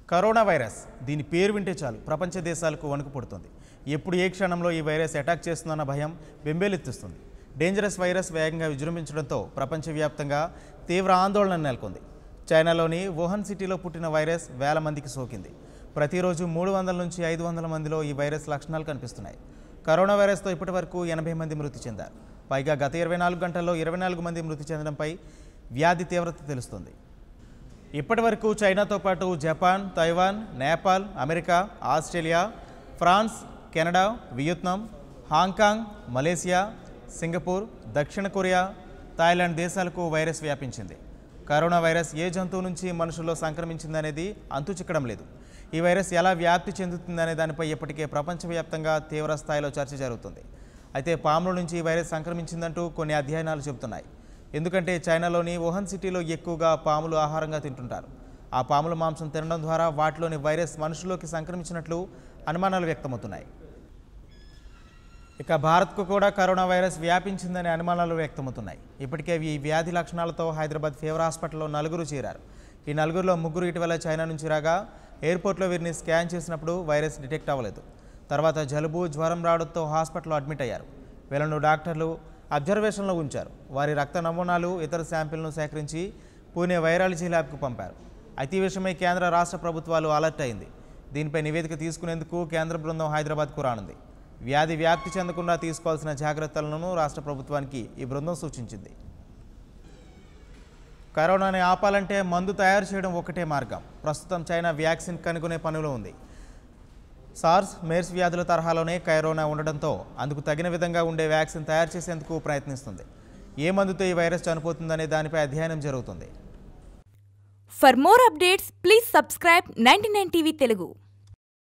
Corona virus దీని పేరు వింటే చాలు ప్రపంచ దేశాలకు వణుకు పుడుతుంది ఎప్పుడు ఏ క్షణంలో ఈ వైరస్ అటాక్ చేస్తుందన్న భయం బెంబేలెత్తిస్తుంది డేంజరస్ వైరస్ వేగంగా విజృంభించడంతో ప్రపంచవ్యాప్తంగా తీవ్ర ఆందోళన నెలకొంది చైనాలోని వుహాన్ సిటీలో పుట్టిన వైరస్ వేల మందికి సోకింది ప్రతిరోజు మూడు వందల నుంచి ఐదు వందల మందిలో ఈ వైరస్ లక్షణాలు కనిపిస్తున్నాయి కరోనా వైరస్తో ఇప్పటివరకు ఎనభై మంది మృతి చెందారు పైగా గత ఇరవై నాలుగు గంటల్లో ఇరవై నాలుగు మంది మృతి చెందడంపై వ్యాధి తీవ్రత తెలుస్తుంది ఇప్పటివరకు చైనాతో పాటు Japan Taiwan Nepal America Australia France Canada Vietnam Hong Kong Malaysia Singapore దక్షిణ కొరియా థాయిలాండ్ దేశాలకు వైరస్ వ్యాపించింది కరోనా వైరస్ ఏ జంతువు నుంచి మనుషుల్లో సంక్రమించిందనేది అంతు చిక్కడం లేదు ఈ వైరస్ ఎలా వ్యాప్తి చెందుతుందనే దానిపై ఇప్పటికే ప్రపంచవ్యాప్తంగా తీవ్ర స్థాయిలో చర్చ జరుగుతుంది అయితే పాముల నుంచి ఈ వైరస్ సంక్రమించిందంటూ కొన్ని అధ్యయనాలు చెబుతున్నాయి ఎందుకంటే చైనాలోని వుహాన్ సిటీలో ఎక్కువగా పాములు ఆహారంగా తింటుంటారు ఆ పాముల మాంసం తినడం ద్వారా వాటిలోని వైరస్ మనుషుల్లోకి సంక్రమించినట్లు అనుమానాలు వ్యక్తమవుతున్నాయి ఇక భారత్కు కూడా కరోనా వైరస్ వ్యాపించిందనే అనుమానాలు వ్యక్తమవుతున్నాయి ఇప్పటికే ఈ వ్యాధి లక్షణాలతో హైదరాబాద్ ఫీవర్ హాస్పిటల్లో నలుగురు చేరారు ఈ నలుగురిలో ముగ్గురు ఇటీవల చైనా నుంచి రాగా ఎయిర్పోర్ట్లో వీరిని స్కాన్ చేసినప్పుడు వైరస్ డిటెక్ట్ అవ్వలేదు తర్వాత జలుబు జ్వరం రావడంతో హాస్పిటల్లో అడ్మిట్ అయ్యారు వీళ్ళను డాక్టర్లు అబ్జర్వేషన్లో ఉంచారు వారి రక్త నమూనాలు ఇతర శాంపిల్ను సేకరించి పూణే వైరాలజీ ల్యాబ్కు పంపారు అయితే ఈ విషయమై కేంద్ర రాష్ట్ర ప్రభుత్వాలు అలర్ట్ అయింది దీనిపై నివేదిక తీసుకునేందుకు కేంద్ర బృందం హైదరాబాద్కు రానుంది వ్యాధి వ్యాప్తి చెందకుండా తీసుకోవాల్సిన జాగ్రత్తలను రాష్ట్ర ప్రభుత్వానికి ఈ బృందం సూచించింది కరోనాని ఆపాలంటే మందు తయారు చేయడం ఒకటే మార్గం ప్రస్తుతం చైనా వ్యాక్సిన్ కనుగొనే పనిలో ఉంది సార్స్ మేర్స్ వ్యాధుల తరహాలోనే కరోనా ఉండడంతో అందుకు తగిన విధంగా ఉండే వ్యాక్సిన్ తయారు చేసేందుకు ప్రయత్నిస్తుంది ఏ మందుతో ఈ వైరస్ చనిపోతుందనే దానిపై అధ్యయనం జరుగుతుంది For more updates, please subscribe 99 TV Telugu.